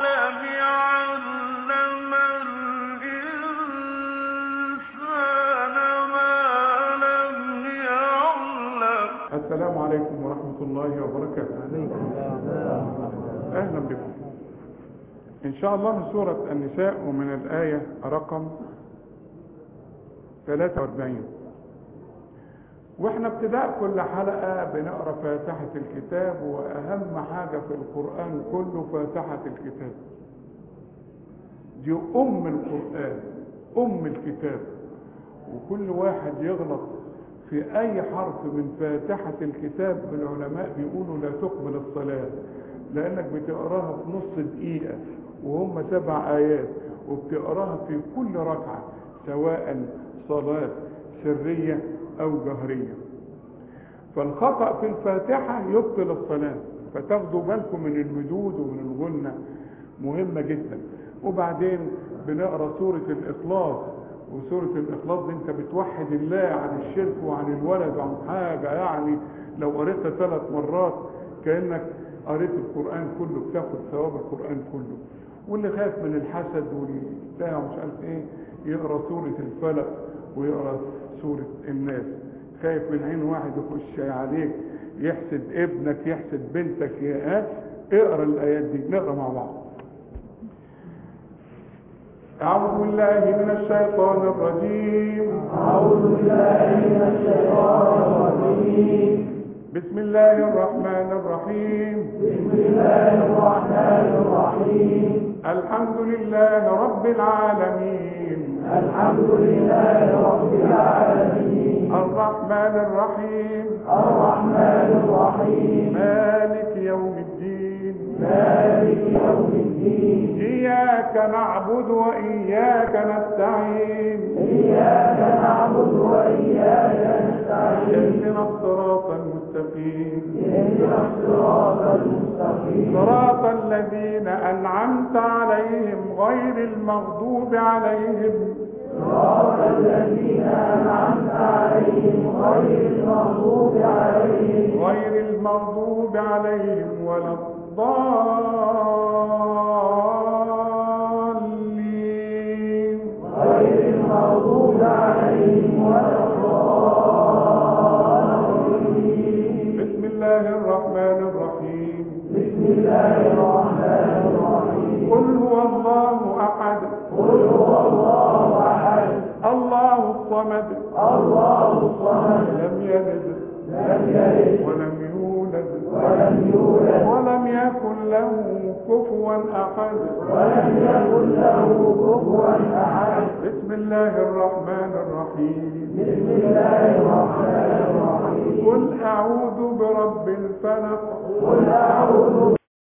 علم الإنسان ما لم يعلم السلام عليكم ورحمة الله وبركاته أهلا بكم إن شاء الله من سورة النساء ومن الآية رقم 43 واحنا ابتداء كل حلقة بنقرأ فاتحة الكتاب وأهم حاجة في القرآن كله فاتحة الكتاب دي أم القرآن أم الكتاب وكل واحد يغلط في أي حرف من فاتحة الكتاب العلماء بيقولوا لا تقبل الصلاة لأنك بتقراها في نص دقيقة وهم سبع آيات وبتقراها في كل ركعة سواء صلاة سرية أو جهرية فالخطأ في الفاتحة يبطل الصلاة فتاخدوا بالكم من المدود ومن الغنة مهمة جدا وبعدين بنقرا سورة الإخلاص وسورة الإخلاص دي أنت بتوحد الله عن الشرك وعن الولد وعن حاجة يعني لو قريتها ثلاث مرات كأنك قريت القرآن كله بتاخد ثواب القرآن كله واللي خايف من الحسد والبتاع ومش عارف ايه يقرا سورة الفلق ويقرا سورة الناس خايف من عين واحد يخش عليك يحسد ابنك يحسد بنتك يا اه اقرا الايات دي نقرا مع بعض أعوذ بالله من الشيطان الرجيم أعوذ بالله من الشيطان الرجيم بسم الله الرحمن الرحيم بسم الله الرحمن الرحيم الحمد لله رب العالمين الحمد لله رب العالمين الرحمن الرحيم الرحمن الرحيم مالك يوم الدين مالك يوم الدين إياك نعبد وإياك نستعين إياك نعبد وإياك نستعين اهدنا الصراط المستقيم اهدنا الصراط المستقيم صراط الذين أنعمت عليهم غير المغضوب عليهم صراط الذين أنعمت عليهم غير المغضوب عليهم غير المغضوب عليهم ولا الضالين غير المغضوب عليهم ولا الضالين بسم الله الرحمن الرحيم بسم الله الرحمن الرحيم قل هو الله أحد قل هو الله أحد الله الصمد الله الصمد لم يلد لم يلد ولم يولد ولم يولد ولم يكن له كفوا أحد ولم يكن له كفوا أحد بسم الله الرحمن الرحيم بسم الله الرحمن الرحيم قل أعوذ برب الفلق قل أعوذ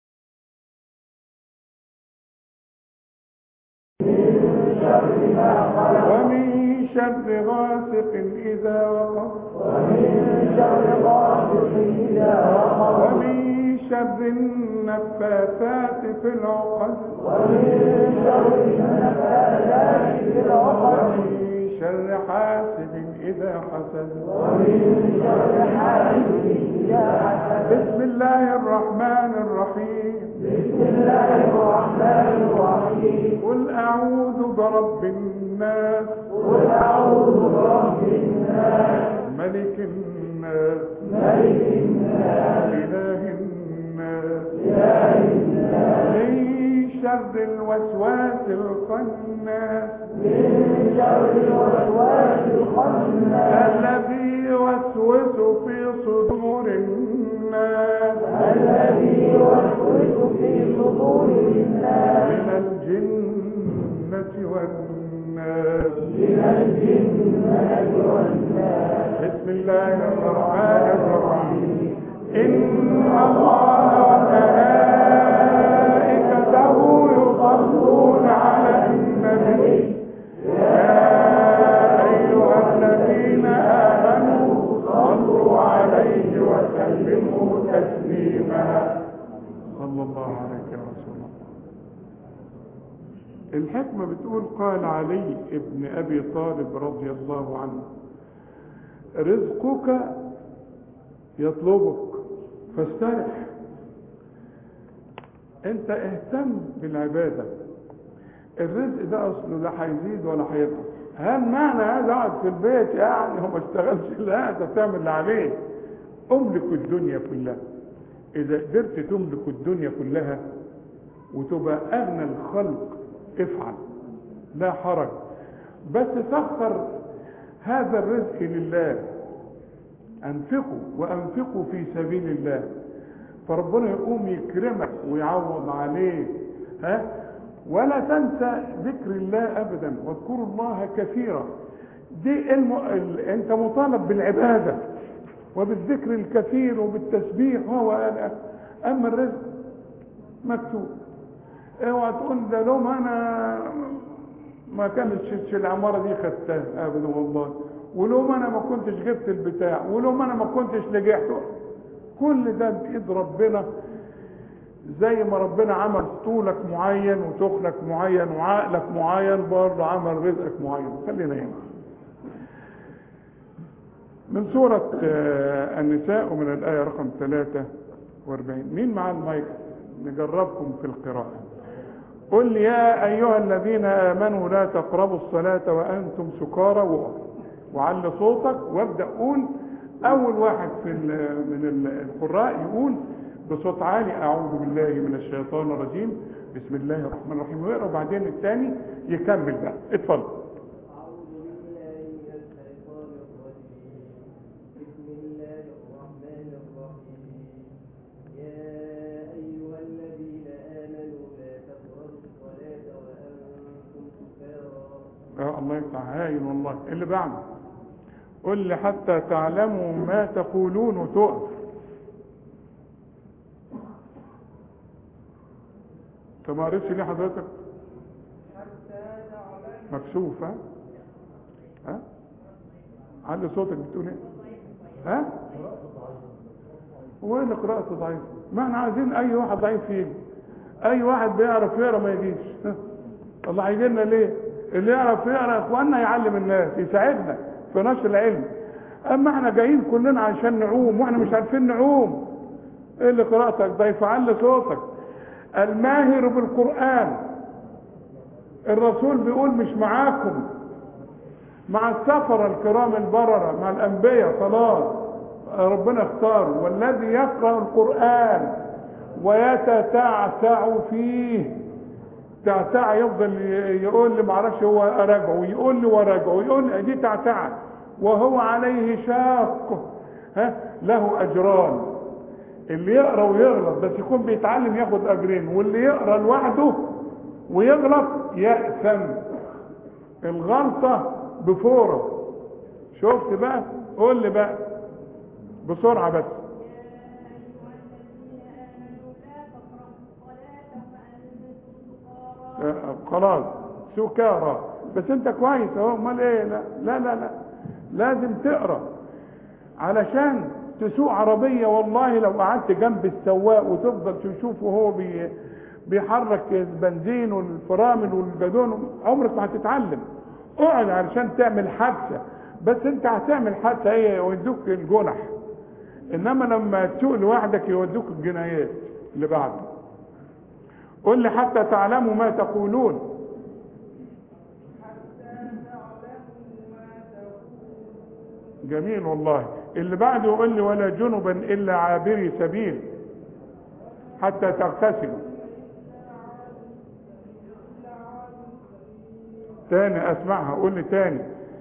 من شر ما خلق ومن شر غاسق إذا وقف ومن شر غاسق إذا وقب ومن شر النفاثات في العقد ومن شر النفاثات في العقد ومن شر حاسد إذا حسد ومن شر حاسد إذا حسد بسم الله الرحمن الرحيم بسم الله الرحمن الرحيم قل أعوذ برب الناس قل أعوذ برب الناس ملك الناس ملك الناس إله الناس إله الناس من شر الوسواس الخناس من شر الوسواس الخناس الذي يوسوس في صدور الناس الذي يوسوس في صدور الناس من الجنة والناس من الجنة والناس بسم الله الرحمن الرحيم إن الله وملائكته يصلون على النبي يا أيها الذين آمنوا صلوا عليه وسلموا تسليما صلى الله عليك يا رسول الله الحكمة بتقول قال علي ابن أبي طالب رضي الله عنه رزقك يطلبك فاسترح انت اهتم بالعبادة الرزق ده اصله لا هيزيد ولا هينقص هل معنى هذا اقعد في البيت يعني هو ما اشتغلش لا انت بتعمل اللي عليك املك الدنيا كلها اذا قدرت تملك الدنيا كلها وتبقى اغنى الخلق افعل لا حرج بس سخر هذا الرزق لله انفقوا وانفقوا في سبيل الله فربنا يقوم يكرمك ويعوض عليك ها ولا تنسى ذكر الله ابدا واذكروا الله كثيرا دي الم... ال... انت مطالب بالعباده وبالذكر الكثير وبالتسبيح وهو اما الرزق مكتوب اوعى تقول ده لهم انا ما كانتش العماره دي خدتها ابدا والله ولو انا ما كنتش جبت البتاع ولو انا ما كنتش لجحت كل ده بايد ربنا زي ما ربنا عمل طولك معين وتخنك معين وعقلك معين برضه عمل رزقك معين خلينا هنا من سورة النساء ومن الآية رقم 43 مين مع المايك نجربكم في القراءة قل يا أيها الذين آمنوا لا تقربوا الصلاة وأنتم سكارى وقف وعلى صوتك وابدأ قول أول واحد في من القراء يقول بصوت عالي أعوذ بالله من الشيطان الرجيم بسم الله الرحمن الرحيم ويقرأ وبعدين الثاني يكمل بقى اتفضل آه الله يفتح هايل والله اللي بعده قل لي حتى تعلموا ما تقولون وتقف انت ما قريتش ليه حضرتك مكسوف ها ها علي صوتك بتقول ايه ها هو ايه قراءته ضعيفه ما احنا عايزين اي واحد ضعيف يجي اي واحد بيعرف يقرا ما يجيش الله هيجي لنا ليه اللي يعرف يقرا يا اخواننا يعلم الناس يساعدنا في نشر العلم اما احنا جايين كلنا عشان نعوم واحنا مش عارفين نعوم ايه اللي قراءتك ضعيفه علي صوتك الماهر بالقران الرسول بيقول مش معاكم مع السفر الكرام البررة مع الأنبياء خلاص ربنا اختار والذي يقرأ القرآن ويتتعتع فيه تعتع يفضل يقول لي معرفش هو راجعه ويقول لي وراجعه ويقول لي دي تعتع وهو عليه شاق ها له أجران اللي يقرأ ويغلط بس يكون بيتعلم ياخد أجرين واللي يقرأ لوحده ويغلط يأثم الغلطة بفورة شفت بقى قول لي بقى بسرعة بس آه، خلاص سكارى بس انت كويس اهو امال ايه لا لا لا لا لازم تقرا علشان تسوق عربيه والله لو قعدت جنب السواق وتفضل تشوفه وهو بي بيحرك البنزين والفرامل والجدون عمرك ما هتتعلم اقعد علشان تعمل حادثه بس انت هتعمل حادثه ايه يودوك الجنح انما لما تسوق لوحدك يودوك الجنايات اللي بعده قل لي حتى تعلموا ما تقولون جميل والله اللي بعده يقول لي ولا جنبا الا عابري سبيل حتى تغتسلوا تاني اسمعها قول لي تاني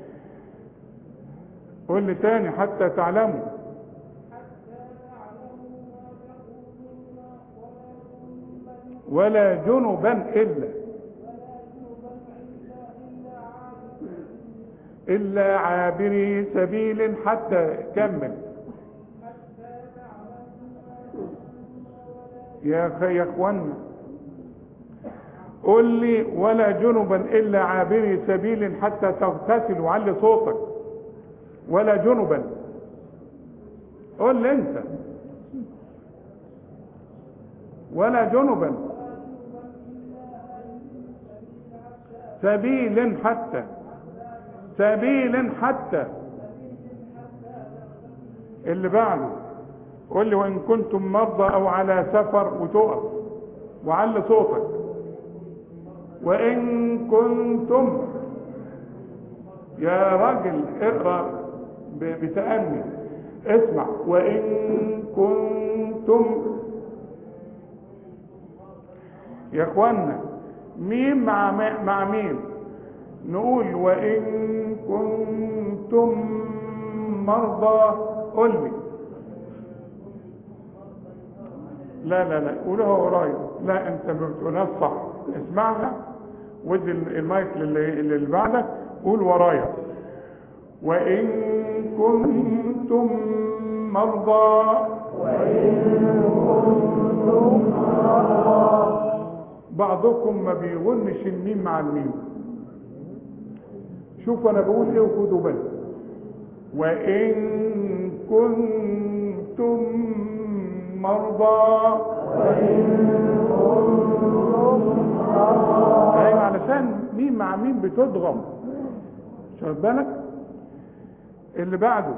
قول لي تاني حتى تعلموا ولا جنبا الا الا عابري سبيل حتى كمل يا اخي يا اخوانا قل لي ولا جنبا الا عابري سبيل حتى تغتسل وعلي صوتك ولا جنبا قل لي انت ولا جنبا سبيل حتى سبيل حتى اللي بعده قل لي وان كنتم مرضى او على سفر وتقف وعلي صوتك وإن كنتم يا راجل اقرأ ب- بتأني اسمع وإن كنتم يا اخوانا مين مع مع مين نقول وإن كنتم مرضى قل لي لا لا لا قولها ورايا لا انت ما بتقولهاش صح اسمعها ودي المايك للي, اللي بعدك قول ورايا وإن كنتم مرضى بعضكم ما بيغنش الميم مع الميم شوف انا بقول ايه وخدوا بالك وإن كنتم مرضى ايوه علشان مين مع مين بتضغم شايف بالك اللي بعده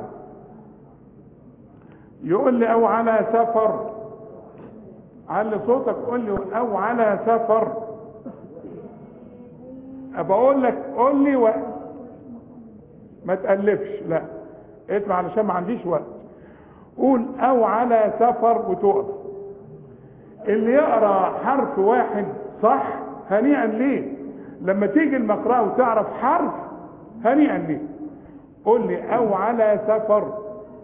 يقول لي او على سفر علي صوتك قول لي او على سفر بقول لك قول لي و... ما تألفش لا اسمع علشان ما عنديش وقت قول او على سفر وتقف اللي يقرا حرف واحد صح هنيئا ليه لما تيجي المقرأة وتعرف حرف هنيئا ليه قول لي او على سفر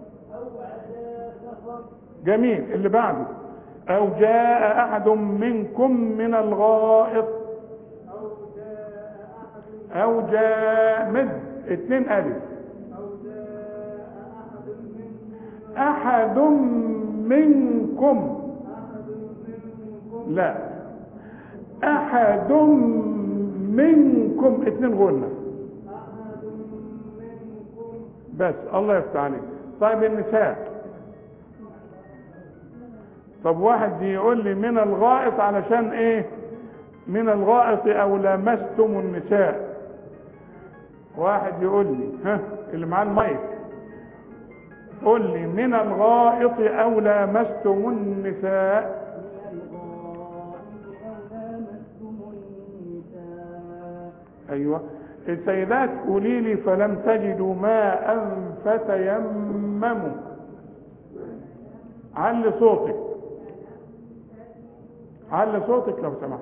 جميل اللي بعده او جاء احد منكم من الغائط او جاء مد اتنين الف احد منكم لا احد منكم اتنين غنة بس الله يفتح عليك طيب النساء طب واحد يقول لي من الغائط علشان ايه من الغائط او لمستم النساء واحد يقول لي ها اللي معاه المايك قول لي من الغائط او لمستم النساء ايوه السيدات قولي لي فلم تجدوا ماء فتيمموا علي صوتك علي صوتك لو سمحت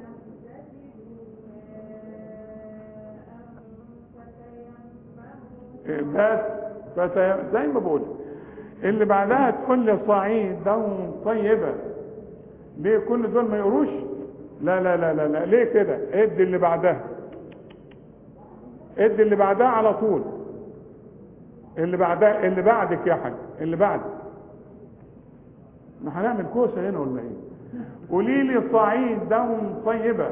إيه بس فتي... زي ما بقول اللي بعدها تقول لي صعيدا طيبة ليه كل دول ما يقروش لا لا لا لا, لا. ليه كده ادي اللي بعدها ادي اللي بعدها على طول اللي بعدها اللي بعدك يا حاج اللي بعدك ما هنعمل كوسه هنا ولا ايه قولي لي صعيدا طيبة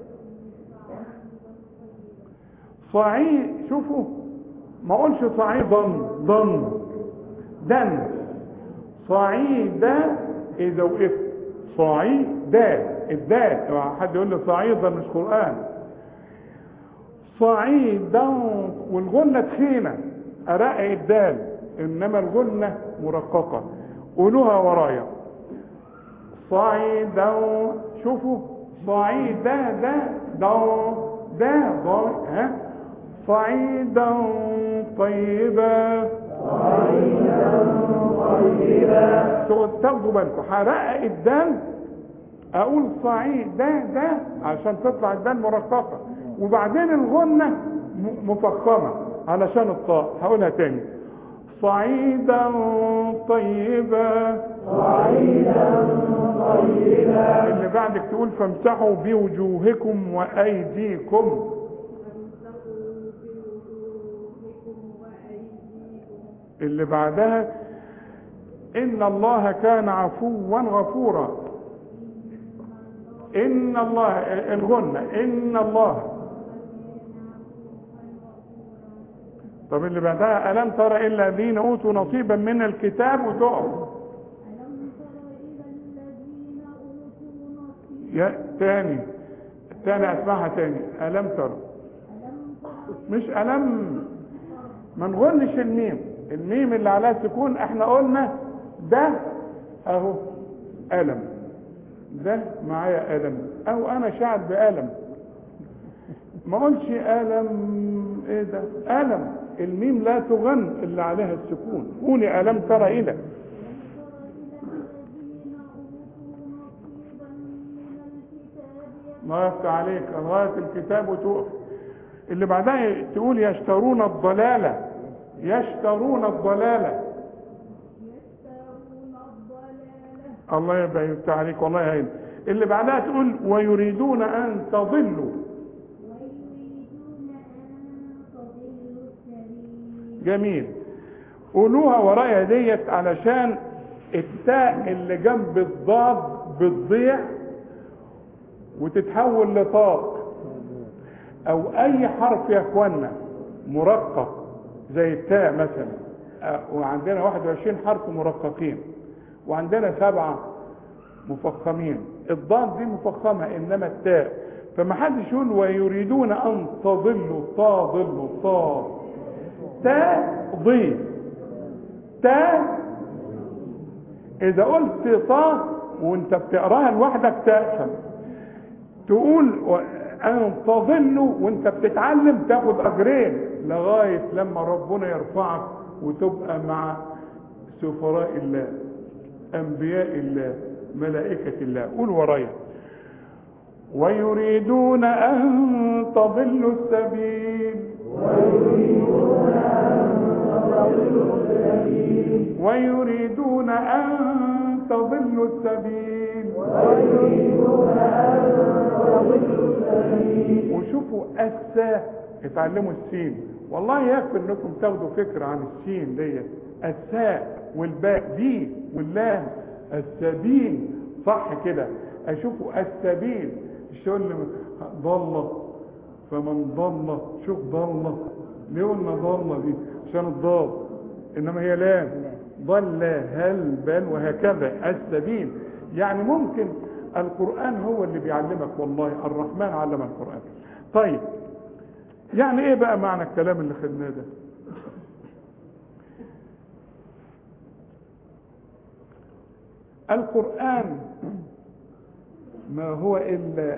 صعيد شوفوا ما اقولش صعيدا ضن دن صعيدا اذا وقفت صعيدا الدال حد يقول لي صعيدا مش قرآن صعيدا والغنة تخينة أرقق الدال إنما الغنة مرققة قولوها ورايا صعيدا شوفوا صعيدا ده ده ده ضا ها صعيدا طيبا صعيدا طيبا تاخدوا بالكم هرقق الدال اقول صعيد ده ده عشان تطلع الدال مرققه وبعدين الغنه م- مفخمه علشان الطاء هقولها تاني صعيدا طيبا صعيدا طيبا اللي بعدك تقول فامسحوا بوجوهكم وايديكم اللي بعدها ان الله كان عفوا غفورا ان الله الغنة ان الله طب اللي بعدها الم تر الا الذين اوتوا نصيبا من الكتاب وتقف يا تاني تاني اسمعها تاني الم تر مش الم ما نغنش الميم الميم اللي عليها سكون احنا قلنا ده اهو الم ده معايا ألم أو أنا شاعر بألم ما قلش ألم إيه ده ألم الميم لا تغن إلا عليها السكون قولي ألم ترى إلى ما يفتح عليك لغاية الكتاب وتقف اللي بعدها تقول يشترون الضلالة يشترون الضلالة الله يبقى يفتح عليك والله هين اللي بعدها تقول ويريدون أن تضلوا جميل قولوها ورايا ديت علشان التاء اللي جنب الضاد بتضيع وتتحول لطاء او اي حرف يا اخوانا مرقق زي التاء مثلا أه، وعندنا 21 حرف مرققين وعندنا سبعة مفخمين الضاد دي مفخمة انما التاء فما حدش يقول ويريدون ان تضلوا تضلوا تا تا ضي تا اذا قلت طا وانت بتقراها لوحدك تأثم تقول و- ان تضلوا وانت بتتعلم تاخد اجرين لغايه لما ربنا يرفعك وتبقى مع سفراء الله انبياء الله ملائكه الله قول ورايا ويريدون ان تضلوا السبيل ويريدون ان تضلوا السبيل وشوفوا السا اتعلموا السين والله يكفي انكم تاخدوا فكره عن السين ديت الساء والباء دي واللام السبيل صح كده اشوفوا السبيل الشغل اللي ضل فمن ضل شوف ضل ليه قلنا ضل دي عشان الضاد انما هي لام ضل هل بل وهكذا السبيل يعني ممكن القرآن هو اللي بيعلمك والله الرحمن علم القرآن طيب يعني ايه بقى معنى الكلام اللي خدناه ده القرآن ما هو إلا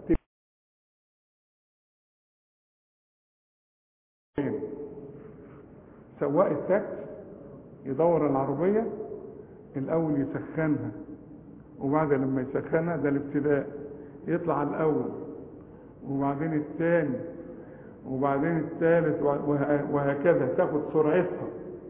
تلقين. سواق التاكس يدور العربية الأول يسخنها وبعد لما يسخنها ده الابتداء يطلع على الأول وبعدين الثاني وبعدين الثالث وه- وهكذا تاخد سرعتها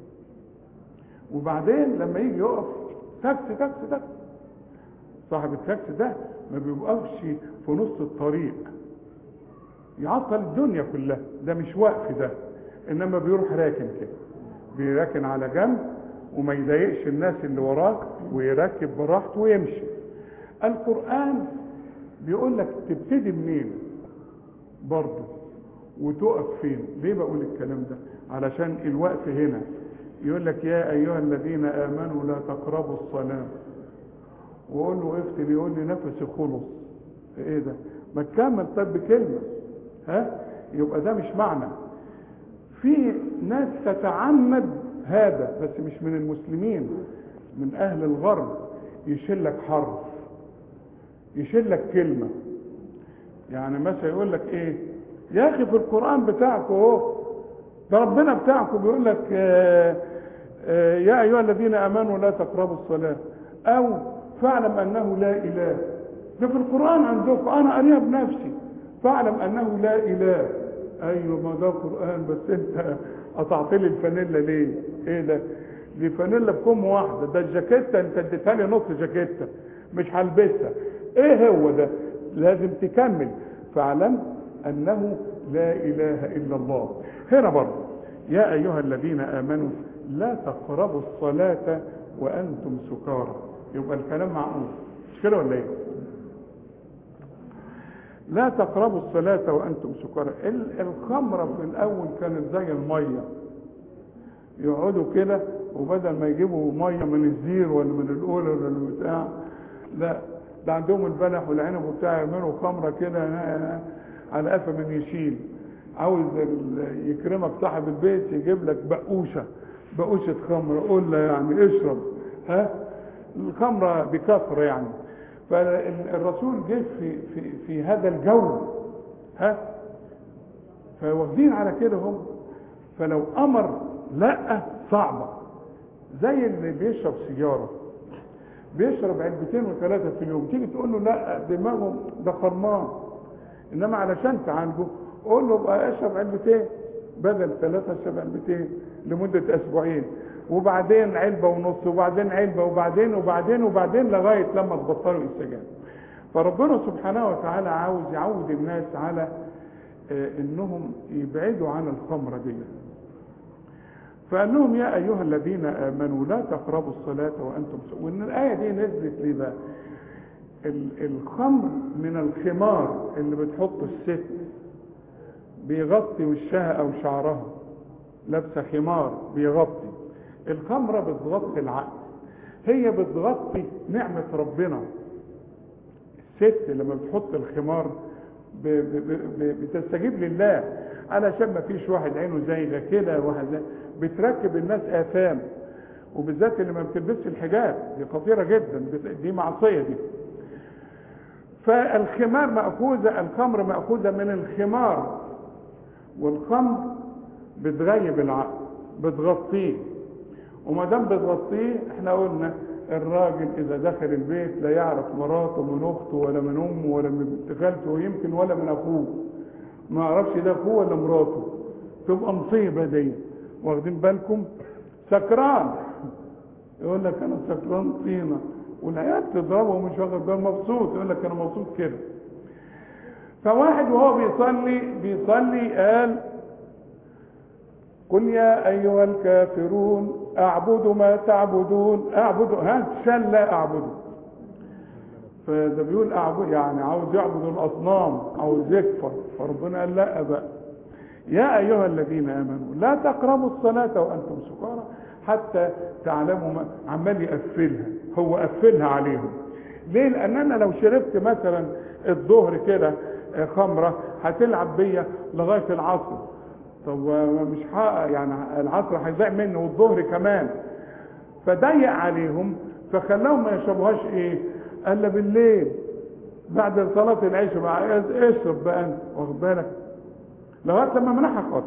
وبعدين لما يجي يقف تاكسي تاكسي تاكسي صاحب التاكسي ده ما بيوقفش في نص الطريق يعطل الدنيا كلها ده مش وقف ده انما بيروح راكن كده بيراكن على جنب وما يضايقش الناس اللي وراه ويركب براحته ويمشي القرآن بيقول لك تبتدي منين برضه وتقف فين ليه بقول الكلام ده علشان الوقت هنا يقول لك يا ايها الذين امنوا لا تقربوا الصلاه واقول له افتن يقول لي نفسي خلص ايه ده ما تكمل طب بكلمه ها يبقى ده مش معنى في ناس تتعمد هذا بس مش من المسلمين من اهل الغرب يشيل لك حرف يشيل لك كلمه يعني مثلا يقول لك ايه يا اخي في القران بتاعكم اهو ده ربنا بتاعكم بيقول لك آه، آه، يا ايها الذين امنوا لا تقربوا الصلاه او فاعلم انه لا اله ده في القران عندكم انا قاريها بنفسي فاعلم انه لا اله ايوه ما ده قران بس انت قطعت لي الفانيلا ليه ايه ده دي فانيلا بكم واحده ده الجاكيته انت اديتها لي نص جاكيته مش هلبسها ايه هو ده لازم تكمل فاعلم انه لا اله الا الله هنا برضه يا ايها الذين امنوا لا تقربوا الصلاه وانتم سكارى يبقى الكلام معقول مش كده ولا ايه لا تقربوا الصلاة وأنتم سكارى ال- الخمرة في الأول كانت زي المية يقعدوا كده وبدل ما يجيبوا مية من الزير ولا من الأولى ولا من البتاع لا ده عندهم البلح والعنب وبتاع يعملوا خمرة كده على قفا من يشيل عاوز ال- يكرمك صاحب البيت يجيب لك بقوشة بقوشة خمرة قول له يعني اشرب ها الخمرة بكثرة يعني فالرسول جه في في في هذا الجو ها فواخدين على كده هم فلو امر لا صعبه زي اللي بيشرب سيجاره بيشرب علبتين وثلاثه في اليوم تيجي تقول له لا دماغه ده خرمان انما علشان تعالجه قول له بقى اشرب علبتين بدل ثلاثه اشرب علبتين لمده اسبوعين وبعدين علبه ونص وبعدين علبه وبعدين وبعدين وبعدين لغايه لما تبطلوا السجاير فربنا سبحانه وتعالى عاوز يعود الناس على آه، انهم يبعدوا عن الخمره دي فقال لهم يا ايها الذين امنوا لا تقربوا الصلاه وانتم س- وان الايه دي نزلت ليه بقى ال- الخمر من الخمار اللي بتحطه الست بيغطي وشها او شعرها لابسه خمار بيغطي الخمره بتغطي العقل هي بتغطي نعمه ربنا الست لما بتحط الخمار ب- ب- ب- ب- بتستجيب لله علشان ما فيش واحد عينه زايغه كده واحد زي بتركب الناس اثام وبالذات اللي ما بتلبسش الحجاب دي خطيره جدا بت- دي معصيه دي فالخمار مأخوذة الخمر مأخوذة من الخمار والخمر بتغيب العقل بتغطيه وما دام بتغطيه احنا قلنا الراجل اذا دخل البيت لا يعرف مراته من اخته ولا من امه ولا من بنت خالته ويمكن ولا من اخوه ما يعرفش ده اخوه ولا مراته تبقى مصيبه دي واخدين بالكم سكران يقول لك انا سكران طينه والعيال تضربه ومش واخد باله مبسوط يقول لك انا مبسوط كده فواحد وهو بيصلي بيصلي قال قل يا ايها الكافرون اعبد ما تعبدون اعبد ها شان لا اعبده فده بيقول اعبد يعني عاوز يعبد الاصنام عاوز يكفر فربنا قال لا بقى يا ايها الذين امنوا لا تقربوا الصلاه وانتم سكارى حتى تعلموا ما عمال يقفلها هو قفلها عليهم ليه لان انا لو شربت مثلا الظهر كده آه، خمره هتلعب بيا لغايه العصر طب آه، مش حق يعني العصر هيضيع مني والظهر كمان فضيق عليهم فخلاهم ما يشربوهاش ايه الا بالليل بعد صلاه العشاء بقى اشرب بقى انت واخد بالك لغايه لما منحها خالص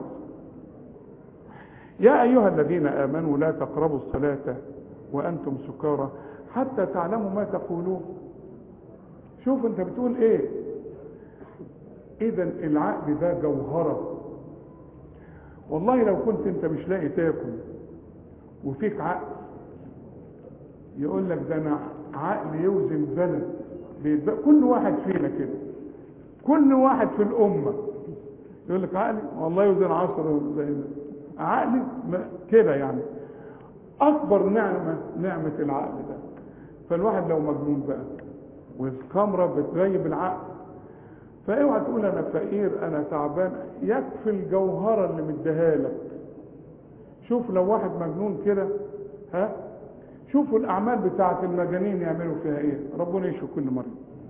يا ايها الذين امنوا لا تقربوا الصلاه وانتم سكارى حتى تعلموا ما تقولون شوف انت بتقول ايه اذا العقل ده جوهره والله لو كنت انت مش لاقي تاكل وفيك عقل يقول لك ده انا عقل يوزن بلد بيتبقى كل واحد فينا كده كل واحد في الامه يقول لك عقلي والله يوزن عشرة زي ده عقلي ما- كده يعني اكبر نعمه نعمه العقل ده فالواحد لو مجنون بقى والخمره بتغيب العقل فاوعى تقول انا فقير انا تعبان يكفي الجوهره اللي مديها لك شوف لو واحد مجنون كده ها شوفوا الاعمال بتاعه المجانين يعملوا فيها ايه ربنا يشفي كل مريض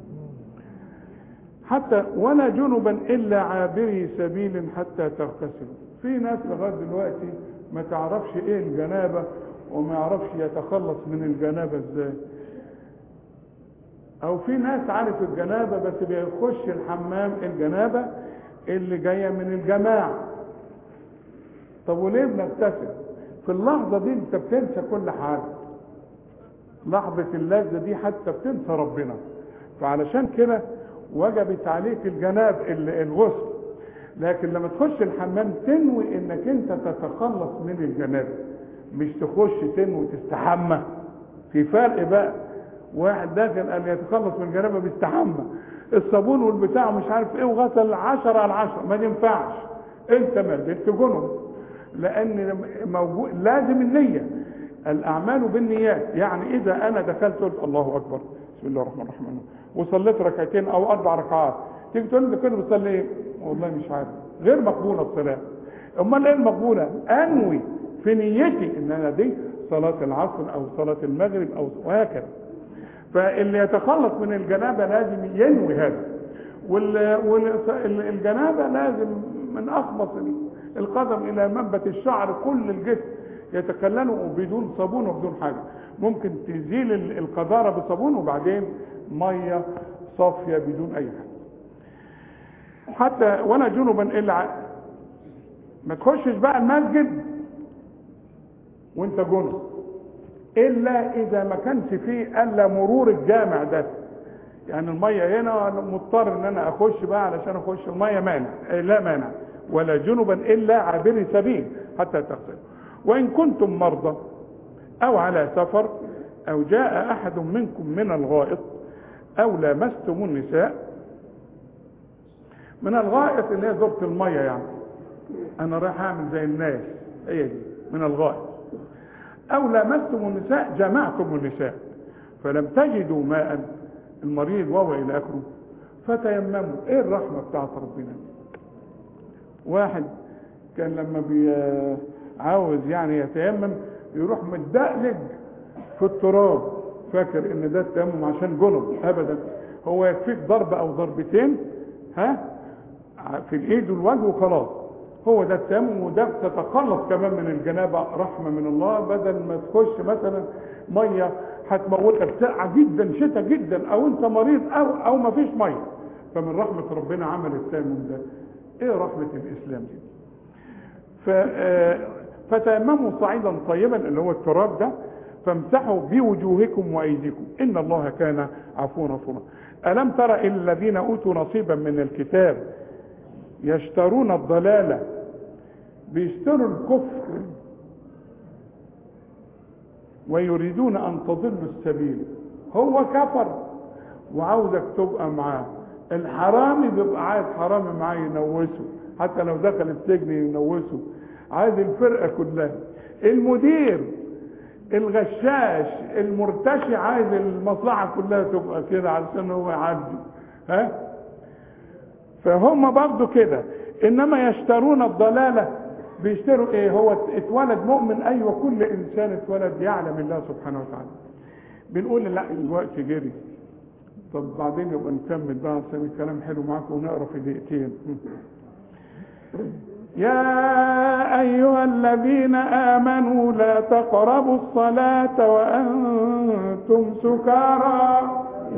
حتى ولا جنبا الا عابري سبيل حتى تغتسلوا في ناس لغايه دلوقتي ما تعرفش ايه الجنابه وما يعرفش يتخلص من الجنابه ازاي او في ناس عارف الجنابه بس بيخش الحمام الجنابه اللي جايه من الجماع طب وليه بنغتسل في اللحظه دي انت بتنسى كل حاجه لحظه اللذه دي حتى بتنسى ربنا فعلشان كده وجبت عليك الجناب ال- الغسل لكن لما تخش الحمام تنوي انك انت تتخلص من الجنابه مش تخش تنوي تستحمى في فرق بقى واحد داخل قال يتخلص من الجنابه بيستحمى الصابون والبتاع مش عارف ايه وغسل 10 على 10 ما ينفعش انت ما زلت جنب لان موجود لازم النيه الاعمال بالنيات يعني اذا انا دخلت قلت الله اكبر بسم الله الرحمن الرحيم وصليت ركعتين او اربع ركعات تيجي تقول لي كده بتصلي ايه والله مش عارف غير مقبوله الصلاه امال ايه المقبوله انوي في نيتي ان انا دي صلاه العصر او صلاه المغرب او وهكذا فاللي يتخلص من الجنابه لازم ينوي هذا والجنابه لازم من اخبص القدم الى منبت الشعر كل الجسم يتكللوا بدون صابون وبدون حاجه ممكن تزيل ال- القذاره بصابون وبعدين ميه صافيه بدون اي حاجه حتى ولا جنبا الا ع- ما تخشش بقى المسجد وانت جنب الا اذا ما كانش فيه الا مرور الجامع ده يعني الميه هنا أنا مضطر ان انا اخش بقى علشان اخش الميه مانع إيه لا مانع ولا جنبا الا عابري سبيل حتى تغسل وان كنتم مرضى او على سفر او جاء احد منكم من الغائط او لامستم النساء من الغائط اللي هي زرت الميه يعني انا رايح اعمل زي الناس هي دي من الغائط او لامستم النساء جمعتم النساء فلم تجدوا ماء المريض وهو الى اخره فتيمموا ايه الرحمه بتاعت ربنا واحد كان لما بي عاوز يعني يتيمم يروح متدقلج في التراب فاكر ان ده التيمم عشان جنب ابدا هو يكفيك ضربه او ضربتين ها في الايد والوجه وخلاص هو ده التيمم وده تتخلص كمان من الجنابه رحمه من الله بدل ما تخش مثلا ميه هتموتك ساقعه جدا شتاء جدا او انت مريض او او ما فيش ميه فمن رحمه ربنا عمل التيمم ده ايه رحمه الاسلام دي ف آه، فتيمموا صعيدا طيبا اللي هو التراب ده فامسحوا بوجوهكم وايديكم ان الله كان عفوا غفورا الم تر الى الذين اوتوا نصيبا من الكتاب يشترون الضلاله بيشتروا الكفر ويريدون ان تضلوا السبيل هو كفر وعاوزك تبقى معاه الحرامي بيبقى عايز حرامي معاه ينوسه حتى لو دخل السجن ينوسه عايز الفرقه كلها المدير الغشاش المرتشي عايز المصلحه كلها تبقى كده علشان هو يعدي ها فهم برضو كده انما يشترون الضلاله بيشتروا ايه هو اتولد مؤمن ايوه كل انسان اتولد يعلم الله سبحانه وتعالى بنقول لا الوقت جري طب بعدين يبقى نكمل بقى عشان الكلام حلو معاكم ونقرا في دقيقتين يا أيها الذين آمنوا لا تقربوا الصلاة وأنتم سكارى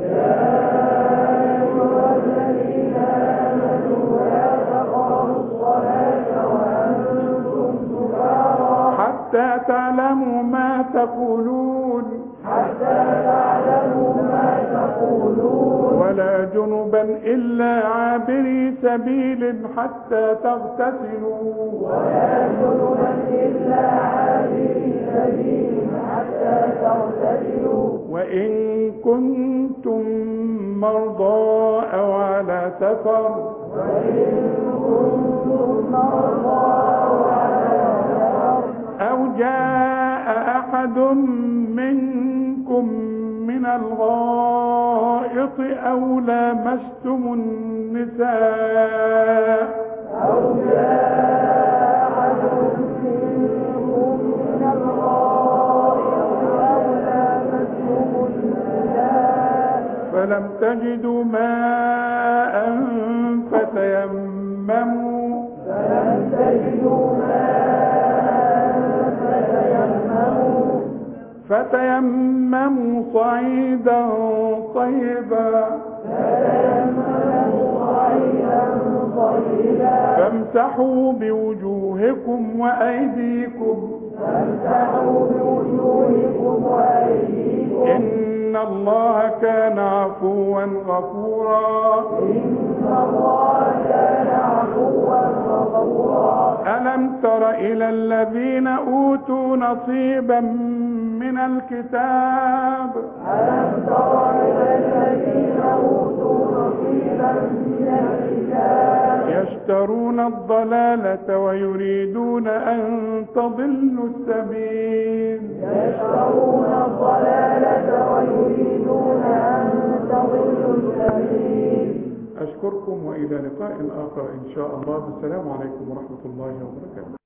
حتى تعلموا ما تقولون ولا جنبا إلا عابري سبيل حتى تغتسلوا وإن كنتم مرضى أو على سفر أو جاء أحد منكم من الغائط أو لامستم النساء فلم تجدوا ماء فتيمموا فتيمموا صعيدا طيبا فامسحوا بوجوهكم وأيديكم إن الله كان عفوا غفورا ألم تر إلى الذين أوتوا نصيبا من الكتاب يشترون الضلالة ويريدون أن تضلوا السبيل أشكركم وإلى لقاء آخر إن شاء الله والسلام عليكم ورحمة الله وبركاته